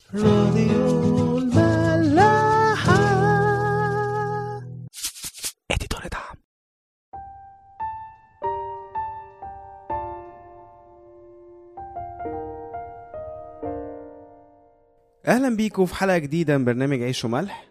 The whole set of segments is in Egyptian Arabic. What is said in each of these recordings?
راديو الملاحة اديتور دعم اهلا بيكم في حلقه جديده من برنامج عيش وملح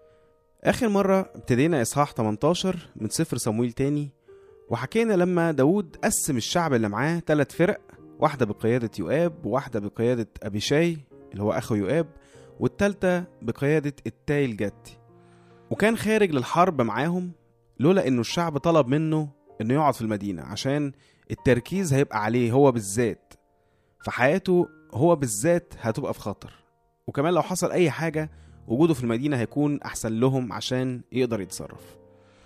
اخر مره ابتدينا اصحاح 18 من سفر صمويل تاني وحكينا لما داود قسم الشعب اللي معاه ثلاث فرق واحده بقياده يؤاب وواحده بقياده ابيشاي اللي هو اخو يؤاب والتالتة بقياده التاي الجتي وكان خارج للحرب معاهم لولا انه الشعب طلب منه انه يقعد في المدينه عشان التركيز هيبقى عليه هو بالذات فحياته هو بالذات هتبقى في خطر وكمان لو حصل اي حاجه وجوده في المدينه هيكون احسن لهم عشان يقدر يتصرف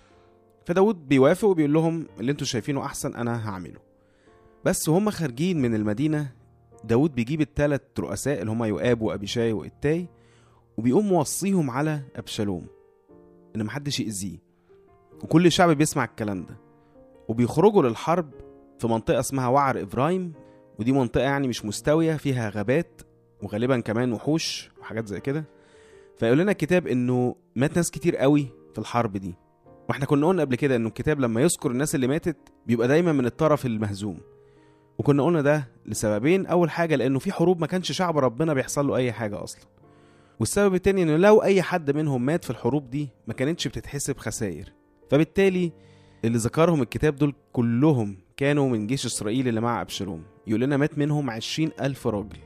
فداود بيوافق وبيقول لهم اللي انتوا شايفينه احسن انا هعمله بس وهم خارجين من المدينه داود بيجيب التلات رؤساء اللي هما يؤاب وابيشاي واتاي وبيقوم موصيهم على ابشالوم ان محدش يأذيه وكل الشعب بيسمع الكلام ده وبيخرجوا للحرب في منطقة اسمها وعر إبراهيم ودي منطقة يعني مش مستوية فيها غابات وغالبا كمان وحوش وحاجات زي كده فيقول لنا الكتاب انه مات ناس كتير قوي في الحرب دي واحنا كنا قلنا قبل كده انه الكتاب لما يذكر الناس اللي ماتت بيبقى دايما من الطرف المهزوم وكنا قلنا ده لسببين اول حاجة لانه في حروب ما كانش شعب ربنا بيحصل له اي حاجة اصلا والسبب التاني انه لو اي حد منهم مات في الحروب دي ما كانتش بتتحسب خسائر فبالتالي اللي ذكرهم الكتاب دول كلهم كانوا من جيش إسرائيل اللي مع أبشالوم يقول لنا مات منهم عشرين ألف راجل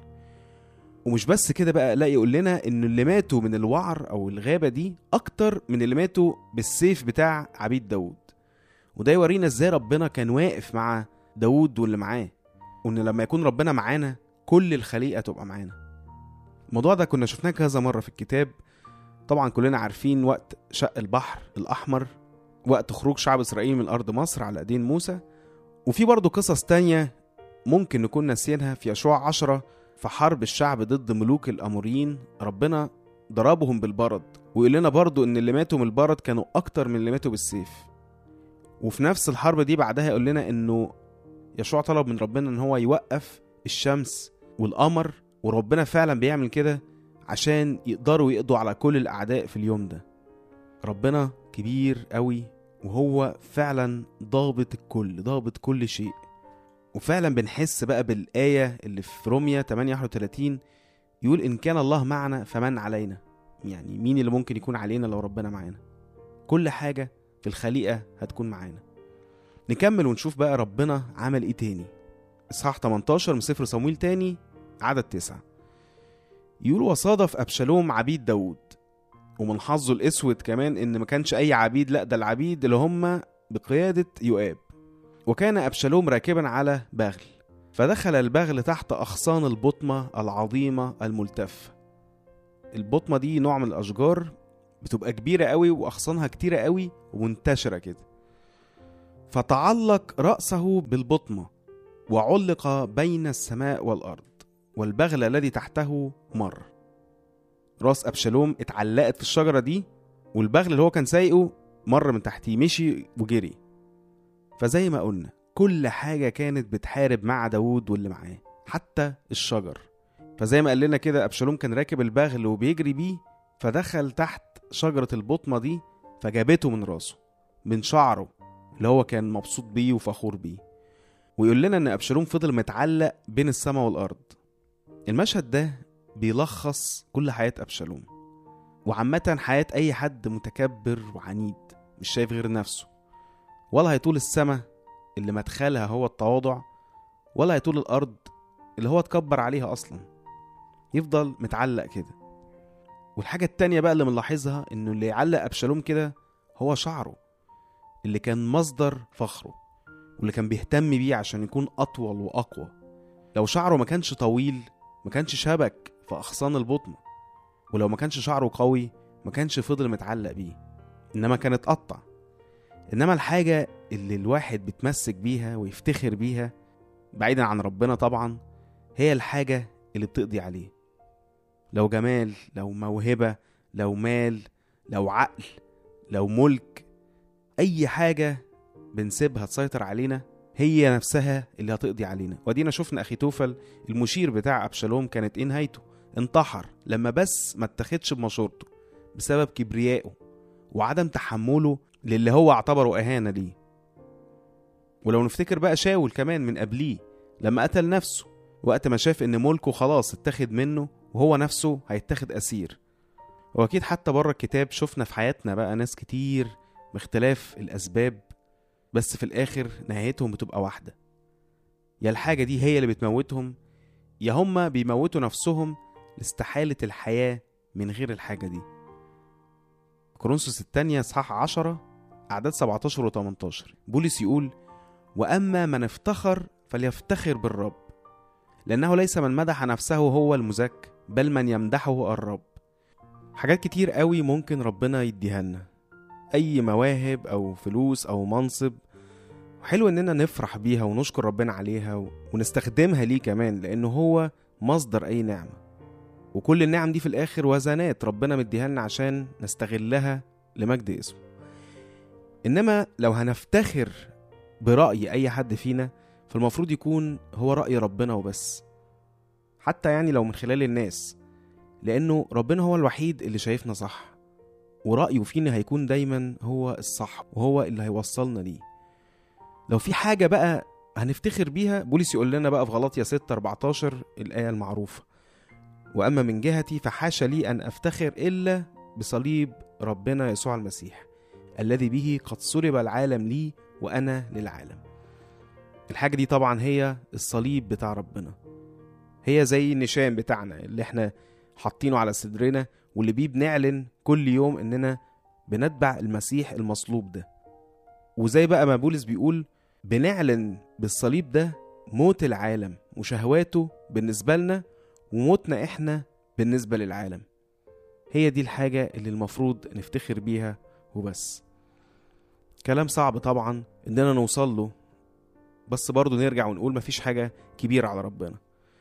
ومش بس كده بقى لا يقول لنا إن اللي ماتوا من الوعر أو الغابة دي أكتر من اللي ماتوا بالسيف بتاع عبيد داود وده يورينا إزاي ربنا كان واقف مع داود واللي معاه وإن لما يكون ربنا معانا كل الخليقة تبقى معانا الموضوع ده كنا شفناه كذا مرة في الكتاب طبعا كلنا عارفين وقت شق البحر الأحمر وقت خروج شعب إسرائيل من أرض مصر على أيدين موسى وفي برضه قصص تانية ممكن نكون ناسيينها في يشوع عشرة في حرب الشعب ضد ملوك الأموريين ربنا ضربهم بالبرد ويقول لنا برضه إن اللي ماتوا من البرد كانوا أكتر من اللي ماتوا بالسيف وفي نفس الحرب دي بعدها يقول لنا إنه يشوع طلب من ربنا إن هو يوقف الشمس والقمر وربنا فعلا بيعمل كده عشان يقدروا يقضوا على كل الأعداء في اليوم ده ربنا كبير قوي وهو فعلا ضابط الكل ضابط كل شيء وفعلا بنحس بقى بالآية اللي في روميا 38 يقول إن كان الله معنا فمن علينا يعني مين اللي ممكن يكون علينا لو ربنا معانا كل حاجة في الخليقة هتكون معانا نكمل ونشوف بقى ربنا عمل ايه تاني اصحاح 18 من سفر صمويل تاني عدد تسعة يقول وصادف أبشالوم عبيد داود ومن حظه الاسود كمان ان ما كانش اي عبيد لا ده العبيد اللي هم بقياده يؤاب وكان ابشالوم راكبا على بغل فدخل البغل تحت اغصان البطمه العظيمه الملتفه البطمه دي نوع من الاشجار بتبقى كبيره قوي واغصانها كتيره قوي ومنتشره كده فتعلق راسه بالبطمه وعلق بين السماء والارض والبغل الذي تحته مر راس ابشالوم اتعلقت في الشجره دي والبغل اللي هو كان سايقه مر من تحتيه مشي وجري فزي ما قلنا كل حاجه كانت بتحارب مع داوود واللي معاه حتى الشجر فزي ما قال لنا كده ابشالوم كان راكب البغل وبيجري بيه فدخل تحت شجره البطمه دي فجابته من راسه من شعره اللي هو كان مبسوط بيه وفخور بيه ويقول لنا ان ابشالوم فضل متعلق بين السماء والارض المشهد ده بيلخص كل حياة أبشالوم وعامة حياة أي حد متكبر وعنيد مش شايف غير نفسه ولا هيطول السما اللي مدخلها هو التواضع ولا هيطول الأرض اللي هو اتكبر عليها أصلا يفضل متعلق كده والحاجة التانية بقى اللي بنلاحظها إنه اللي يعلق أبشالوم كده هو شعره اللي كان مصدر فخره واللي كان بيهتم بيه عشان يكون أطول وأقوى لو شعره ما كانش طويل ما كانش شبك في أغصان البطن ولو ما كانش شعره قوي ما كانش فضل متعلق بيه إنما كان اتقطع إنما الحاجة اللي الواحد بيتمسك بيها ويفتخر بيها بعيدا عن ربنا طبعا هي الحاجة اللي بتقضي عليه لو جمال لو موهبة لو مال لو عقل لو ملك أي حاجة بنسيبها تسيطر علينا هي نفسها اللي هتقضي علينا ودينا شفنا أخي توفل المشير بتاع أبشالوم كانت إيه نهايته انتحر لما بس ما اتخدش بمشورته بسبب كبريائه وعدم تحمله للي هو اعتبره إهانة ليه ولو نفتكر بقى شاول كمان من قبليه لما قتل نفسه وقت ما شاف ان ملكه خلاص اتخذ منه وهو نفسه هيتاخد اسير واكيد حتى بره الكتاب شفنا في حياتنا بقى ناس كتير باختلاف الاسباب بس في الاخر نهايتهم بتبقى واحده يا الحاجه دي هي اللي بتموتهم يا هما بيموتوا نفسهم لاستحاله الحياه من غير الحاجه دي كورنثوس الثانية اصحاح 10 أعداد 17 و 18 بولس يقول وأما من افتخر فليفتخر بالرب لأنه ليس من مدح نفسه هو المزكى بل من يمدحه الرب حاجات كتير قوي ممكن ربنا يديها لنا أي مواهب أو فلوس أو منصب حلو إننا نفرح بيها ونشكر ربنا عليها و- ونستخدمها ليه كمان لأنه هو مصدر أي نعمة وكل النعم دي في الآخر وزنات ربنا مديها لنا عشان نستغلها لمجد اسمه إنما لو هنفتخر برأي أي حد فينا فالمفروض يكون هو رأي ربنا وبس حتى يعني لو من خلال الناس لأنه ربنا هو الوحيد اللي شايفنا صح ورأيه فينا هيكون دايما هو الصح وهو اللي هيوصلنا ليه لو في حاجة بقى هنفتخر بيها بولس يقول لنا بقى في غلاطيا 6 14 الآية المعروفة وأما من جهتي فحاشا لي أن أفتخر إلا بصليب ربنا يسوع المسيح الذي به قد صلب العالم لي وأنا للعالم الحاجة دي طبعا هي الصليب بتاع ربنا هي زي النشان بتاعنا اللي احنا حاطينه على صدرنا واللي بيه بنعلن كل يوم اننا بنتبع المسيح المصلوب ده وزي بقى ما بولس بيقول بنعلن بالصليب ده موت العالم وشهواته بالنسبة لنا وموتنا احنا بالنسبة للعالم هي دي الحاجة اللي المفروض نفتخر بيها وبس كلام صعب طبعا اننا نوصل له بس برضه نرجع ونقول مفيش حاجة كبيرة على ربنا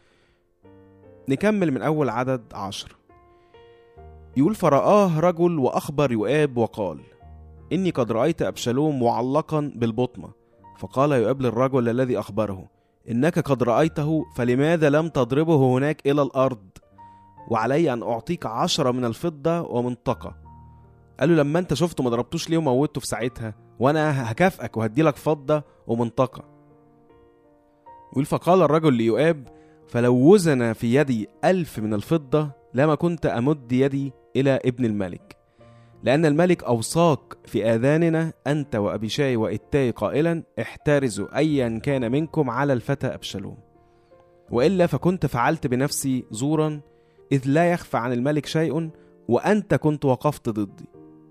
نكمل من أول عدد عشر يقول فرآه رجل وأخبر يؤاب وقال إني قد رأيت أبشالوم معلقا بالبطمة فقال يؤاب للرجل الذي أخبره إنك قد رأيته فلماذا لم تضربه هناك إلى الأرض وعلي أن أعطيك عشرة من الفضة ومنطقة قال له لما أنت شفته ما ضربتوش ليه وموته في ساعتها وأنا هكافئك وهديلك فضة ومنطقة يقول فقال الرجل ليؤاب فلو وزن في يدي ألف من الفضة لما كنت أمد يدي إلى ابن الملك لأن الملك أوصاك في آذاننا أنت وأبيشاي وإتاي قائلا احترزوا أيا كان منكم على الفتى أبشالوم وإلا فكنت فعلت بنفسي زورا إذ لا يخفى عن الملك شيء وأنت كنت وقفت ضدي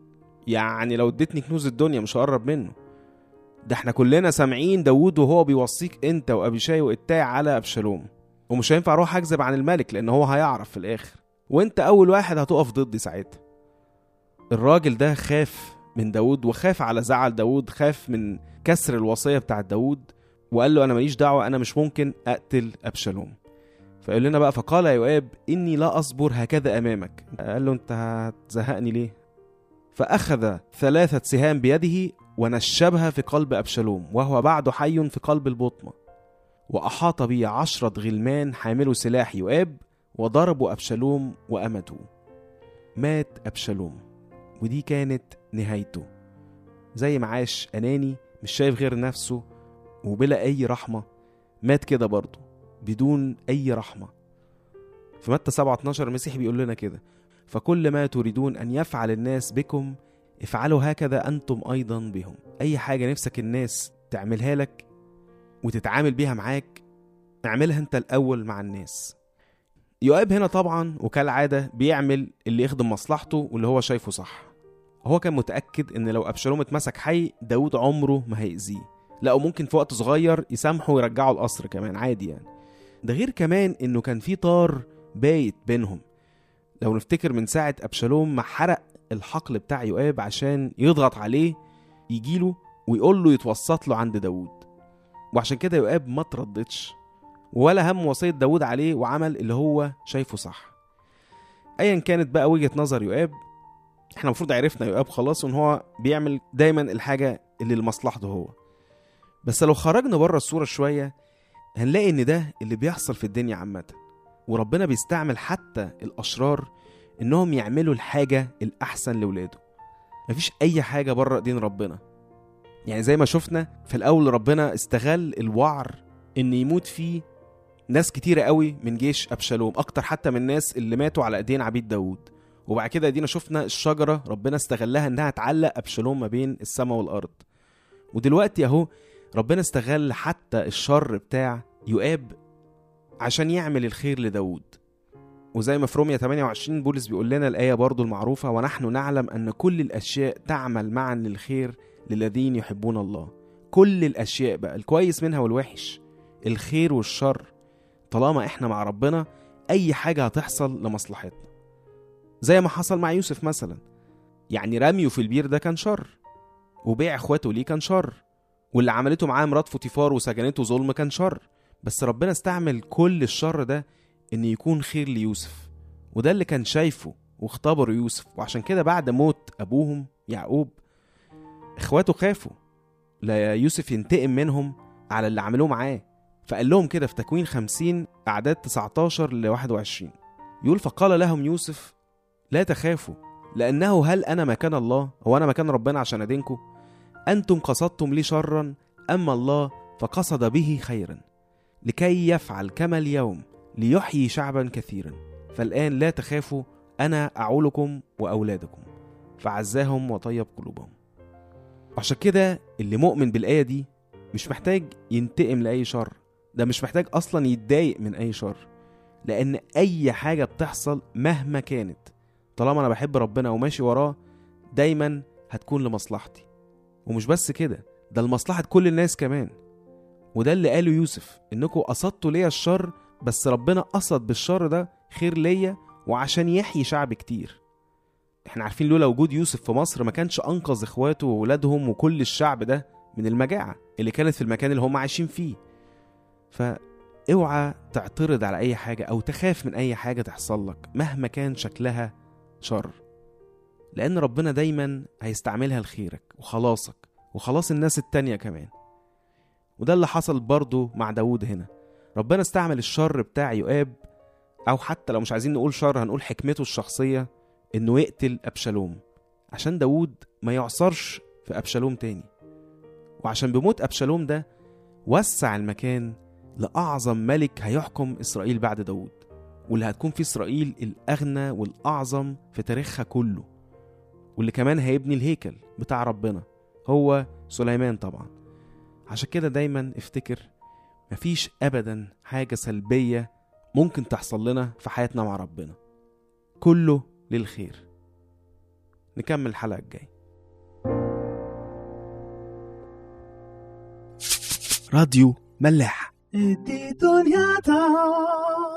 يعني لو اديتني كنوز الدنيا مش هقرب منه ده احنا كلنا سامعين داوود وهو بيوصيك انت وابيشاي واتاي على ابشالوم ومش هينفع اروح اكذب عن الملك لان هو هيعرف في الاخر وانت اول واحد هتقف ضدي ساعتها الراجل ده خاف من داوود وخاف على زعل داوود خاف من كسر الوصية بتاعت داوود وقال له انا ماليش دعوة انا مش ممكن اقتل ابشالوم فقال لنا بقى فقال يا يؤاب اني لا اصبر هكذا امامك قال له انت هتزهقني ليه فاخذ ثلاثة سهام بيده ونشبها في قلب أبشالوم وهو بعد حي في قلب البطمة وأحاط به عشرة غلمان حاملوا سلاح يؤاب وضربوا أبشالوم وأمتوا مات أبشالوم ودي كانت نهايته زي ما عاش أناني مش شايف غير نفسه وبلا أي رحمة مات كده برضه بدون أي رحمة في متى 7 12 المسيح بيقول لنا كده فكل ما تريدون أن يفعل الناس بكم افعلوا هكذا أنتم أيضا بهم أي حاجة نفسك الناس تعملها لك وتتعامل بيها معاك اعملها أنت الأول مع الناس يؤاب هنا طبعا وكالعادة بيعمل اللي يخدم مصلحته واللي هو شايفه صح هو كان متأكد إن لو أبشالوم اتمسك حي داود عمره ما هيأذيه لا وممكن في وقت صغير يسامحه ويرجعه القصر كمان عادي يعني ده غير كمان إنه كان في طار بايت بينهم لو نفتكر من ساعة أبشالوم ما حرق الحقل بتاع يؤاب عشان يضغط عليه يجيله ويقول له يتوسط له عند داود وعشان كده يؤاب ما ترددش ولا هم وصية داود عليه وعمل اللي هو شايفه صح ايا كانت بقى وجهة نظر يؤاب احنا المفروض عرفنا يؤاب خلاص ان هو بيعمل دايما الحاجة اللي لمصلحته هو بس لو خرجنا بره الصورة شوية هنلاقي ان ده اللي بيحصل في الدنيا عامة وربنا بيستعمل حتى الأشرار إنهم يعملوا الحاجة الأحسن لولاده مفيش أي حاجة بره إيدين ربنا يعني زي ما شفنا في الأول ربنا استغل الوعر إن يموت فيه ناس كتيرة قوي من جيش أبشالوم أكتر حتى من الناس اللي ماتوا على إيدين عبيد داوود وبعد كده ادينا شفنا الشجرة ربنا استغلها إنها تعلق أبشالوم ما بين السماء والأرض ودلوقتي أهو ربنا استغل حتى الشر بتاع يؤاب عشان يعمل الخير لداود وزي ما في رومية 28 بولس بيقول لنا الآية برضو المعروفة ونحن نعلم أن كل الأشياء تعمل معا للخير للذين يحبون الله كل الأشياء بقى الكويس منها والوحش الخير والشر طالما احنا مع ربنا أي حاجة هتحصل لمصلحتنا زي ما حصل مع يوسف مثلا يعني رميه في البير ده كان شر وبيع اخواته ليه كان شر واللي عملته معاه مرات فوتيفار وسجنته ظلم كان شر بس ربنا استعمل كل الشر ده ان يكون خير ليوسف وده اللي كان شايفه واختبره يوسف وعشان كده بعد موت ابوهم يعقوب اخواته خافوا لا يوسف ينتقم منهم على اللي عملوه معاه فقال لهم كده في تكوين 50 اعداد 19 ل 21 يقول فقال لهم يوسف لا تخافوا لانه هل انا مكان الله هو انا مكان ربنا عشان ادينكم انتم قصدتم لي شرا اما الله فقصد به خيرا لكي يفعل كما اليوم ليحيي شعبا كثيرا فالآن لا تخافوا أنا أعولكم وأولادكم فعزاهم وطيب قلوبهم عشان كده اللي مؤمن بالآية دي مش محتاج ينتقم لأي شر ده مش محتاج أصلا يتضايق من أي شر لأن أي حاجة بتحصل مهما كانت طالما أنا بحب ربنا وماشي وراه دايما هتكون لمصلحتي ومش بس كده ده لمصلحة كل الناس كمان وده اللي قاله يوسف انكم قصدتوا ليا الشر بس ربنا قصد بالشر ده خير ليا وعشان يحيي شعب كتير احنا عارفين لولا وجود يوسف في مصر ما كانش انقذ اخواته وولادهم وكل الشعب ده من المجاعة اللي كانت في المكان اللي هم عايشين فيه فاوعى تعترض على اي حاجة او تخاف من اي حاجة تحصل لك مهما كان شكلها شر لان ربنا دايما هيستعملها لخيرك وخلاصك وخلاص الناس التانية كمان وده اللي حصل برضه مع داود هنا ربنا استعمل الشر بتاع يؤاب أو حتى لو مش عايزين نقول شر هنقول حكمته الشخصية إنه يقتل أبشالوم عشان داود ما يعصرش في أبشالوم تاني وعشان بموت أبشالوم ده وسع المكان لأعظم ملك هيحكم إسرائيل بعد داود واللي هتكون في إسرائيل الأغنى والأعظم في تاريخها كله واللي كمان هيبني الهيكل بتاع ربنا هو سليمان طبعا عشان كده دايما افتكر مفيش ابدا حاجه سلبيه ممكن تحصل لنا في حياتنا مع ربنا كله للخير نكمل الحلقه الجايه راديو ملاح دي دنيا تا